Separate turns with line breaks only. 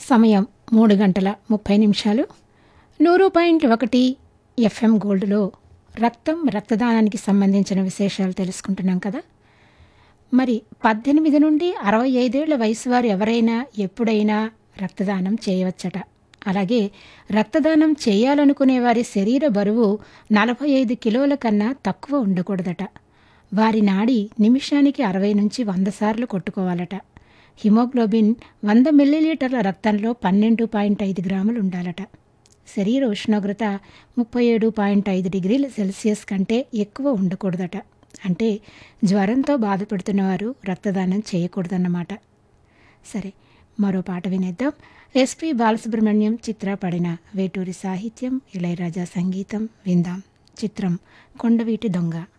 సమయం మూడు గంటల ముప్పై నిమిషాలు నూరు పాయింట్ ఒకటి ఎఫ్ఎం గోల్డ్లో రక్తం రక్తదానానికి సంబంధించిన విశేషాలు తెలుసుకుంటున్నాం కదా మరి పద్దెనిమిది నుండి అరవై ఐదేళ్ల వయసు వారు ఎవరైనా ఎప్పుడైనా రక్తదానం చేయవచ్చట అలాగే రక్తదానం చేయాలనుకునే వారి శరీర బరువు నలభై ఐదు కిలోల కన్నా తక్కువ ఉండకూడదట వారి నాడి నిమిషానికి అరవై నుంచి వంద సార్లు కొట్టుకోవాలట హిమోగ్లోబిన్ వంద మిల్లీలీటర్ల రక్తంలో పన్నెండు పాయింట్ ఐదు గ్రాములు ఉండాలట శరీర ఉష్ణోగ్రత ముప్పై ఏడు పాయింట్ ఐదు డిగ్రీల సెల్సియస్ కంటే ఎక్కువ ఉండకూడదట అంటే జ్వరంతో బాధపడుతున్నవారు రక్తదానం చేయకూడదన్నమాట సరే మరో పాట వినేద్దాం ఎస్పి బాలసుబ్రహ్మణ్యం చిత్ర పడిన వేటూరి సాహిత్యం ఇళయరాజా సంగీతం విందాం చిత్రం కొండవీటి దొంగ